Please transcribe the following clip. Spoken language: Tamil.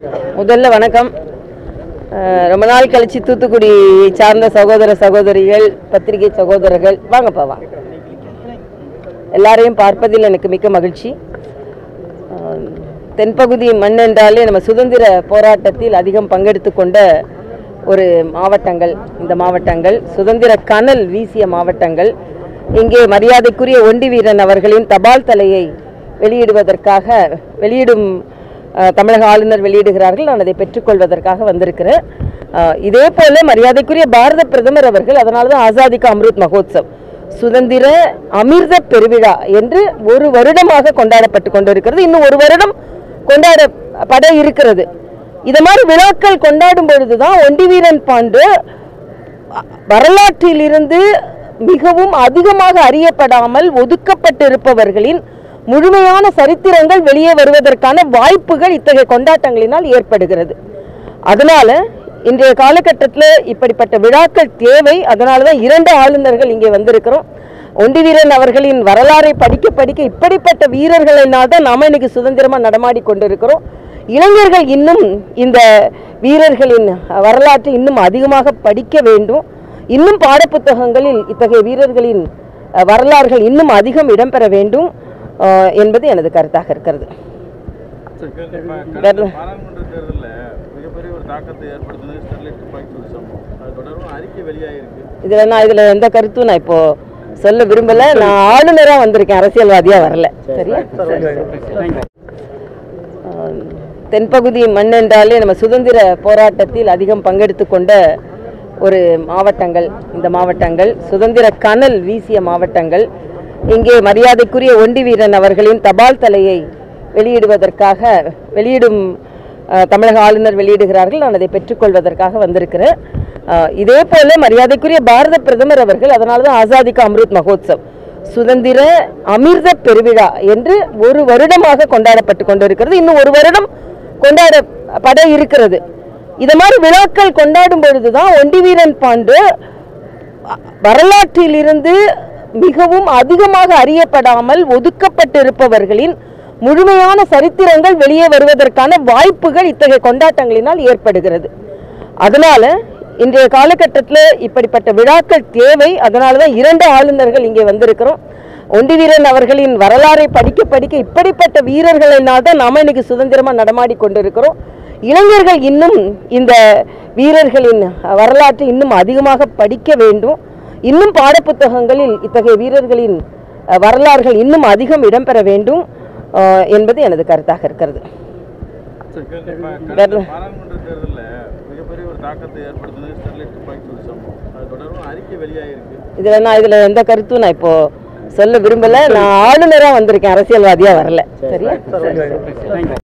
முதல்ல வணக்கம் அஹ், ரொம்ப நாள் கழிச்சு தூத்துக்குடி சார்ந்த சகோதர சகோதரிகள் பத்திரிகை சகோதரர்கள் வாங்கப்பா வாங்க எல்லாரையும் பார்ப்பதில் எனக்கு மிக்க மகிழ்ச்சி அஹ், தென்பகுதி மண் என்றாலே நம்ம சுதந்திர போராட்டத்தில் அதிகம் பங்கெடுத்து கொண்ட ஒரு மாவட்டங்கள் இந்த மாவட்டங்கள் சுதந்திர கனல் வீசிய மாவட்டங்கள் இங்கே மரியாதைக்குரிய ஒண்டி வீரன் அவர்களின் தபால் தலையை வெளியிடுவதற்காக வெளியிடும் அஹ், தமிழக ஆளுநர் வெளியிடுகிறார்கள் நான் அதை பெற்றுக்கொள்வதற்காக வந்திருக்கிறேன் அஹ், இதே போல மரியாதைக்குரிய பாரத பிரதமர் அவர்கள் அதனால தான் ஆசாதி கா அம்ருத் மகோத்சவ் சுதந்திர அமிர்த பெருவிழா என்று ஒரு வருடமாக கொண்டாடப்பட்டு கொண்டிருக்கிறது இன்னும் ஒரு வருடம் கொண்டாடப்பட இருக்கிறது இது மாதிரி விழாக்கள் கொண்டாடும் பொழுதுதான் ஒண்டி வீரன் பாண்டு வரலாற்றிலிருந்து மிகவும் அதிகமாக அறியப்படாமல் ஒதுக்கப்பட்டிருப்பவர்களின் முழுமையான சரித்திரங்கள் வெளியே வருவதற்கான வாய்ப்புகள் இத்தகைய கொண்டாட்டங்களினால் ஏற்படுகிறது அதனால இன்றைய காலகட்டத்தில் இப்படிப்பட்ட விழாக்கள் தேவை அதனால தான் இரண்டு ஆளுநர்கள் இங்கே வந்திருக்கிறோம் ஒண்டி வீரன் அவர்களின் வரலாறை படிக்க படிக்க இப்படிப்பட்ட வீரர்களினால் தான் நாம இன்னைக்கு சுதந்திரமா நடமாடி கொண்டிருக்கிறோம் இளைஞர்கள் இன்னும் இந்த வீரர்களின் வரலாற்றை இன்னும் அதிகமாக படிக்க வேண்டும் இன்னும் பாடப்புத்தகங்களில் இத்தகைய வீரர்களின் அஹ், வரலாறுகள் இன்னும் அதிகம் இடம்பெற வேண்டும் அஹ், என்பது எனது கருத்தாக இருக்கிறது கடந்த பாராளுமன்ற தேர்தலில் மிகப்பெரிய ஒரு தாக்கத்தை ஏற்படுத்தினது ஸ்டெர்லைட் துப்பாக்கிச்சூடு சம்பவம் அது தொடர்பாக அறிக்கை வெளியாகிருக்கு இதில் நான் இதில் எந்த கருத்தும் நான் இப்போ சொல்ல விரும்பல நான் ஆளுநராக வந்திருக்கேன் அரசியல்வாதியா வரல சரியா ஆஹ், தென்பகுதி மண் என்றாலே நம்ம சுதந்திர போராட்டத்தில் அதிகம் பங்கெடுத்து கொண்ட ஒரு மாவட்டங்கள் இந்த மாவட்டங்கள் சுதந்திர கனல் வீசிய மாவட்டங்கள் இங்கே மரியாதைக்குரிய ஒண்டி வீரன் அவர்களின் தபால் தலையை வெளியிடுவதற்காக வெளியிடும் அஹ், தமிழக ஆளுநர் வெளியிடுகிறார்கள் நான் அதை பெற்றுக்கொள்வதற்காக வந்திருக்கிறேன் அஹ், இதே போல மரியாதைக்குரிய பாரத பிரதமர் அவர்கள் அதனால தான் ஆசாதி கா அம்ருத் மகோத்சவ் சுதந்திர அமிர்த பெருவிழா என்று ஒரு வருடமாக கொண்டாடப்பட்டு கொண்டிருக்கிறது இன்னும் ஒரு வருடம் கொண்டாடப்பட இருக்கிறது இது மாதிரி விழாக்கள் கொண்டாடும் பொழுதுதான் ஒண்டி வீரன் பாண்டு வரலாற்றிலிருந்து மிகவும் அதிகமாக அறியப்படாமல் ஒதுக்கப்பட்டிருப்பவர்களின் முழுமையான சரித்திரங்கள் வெளியே வருவதற்கான வாய்ப்புகள் இத்தகைய கொண்டாட்டங்களினால் ஏற்படுகிறது அதனால இன்றைய காலகட்டத்தில் இப்படிப்பட்ட விழாக்கள் தேவை அதனால தான் இரண்டு ஆளுநர்கள் இங்கே வந்திருக்கிறோம் ஒண்டி வீரன் அவர்களின் வரலாறை படிக்க படிக்க இப்படிப்பட்ட வீரர்களினால் தான் நாம இன்னைக்கு சுதந்திரமா நடமாடி கொண்டிருக்கிறோம் இளைஞர்கள் இன்னும் இந்த வீரர்களின் வரலாற்றை இன்னும் அதிகமாக படிக்க வேண்டும் இன்னும் பாடப்புத்தகங்களில் இத்தகைய வீரர்களின் அஹ், வரலாறுகள் இன்னும் அதிகம் இடம்பெற வேண்டும் அஹ், என்பது எனது கருத்தாக இருக்கிறது கடந்த பாராளுமன்ற தேர்தலில் மிகப்பெரிய ஒரு தாக்கத்தை ஏற்படுத்தினது ஸ்டெர்லைட் துப்பாக்கிச்சூடு சம்பவம் அது தொடர்பாக அறிக்கை வெளியாகிருக்கு இதில் நான் இதில் எந்த கருத்தும் நான் இப்போ சொல்ல விரும்பல நான் ஆளுநராக வந்திருக்கேன் அரசியல்வாதியா வரல சரியா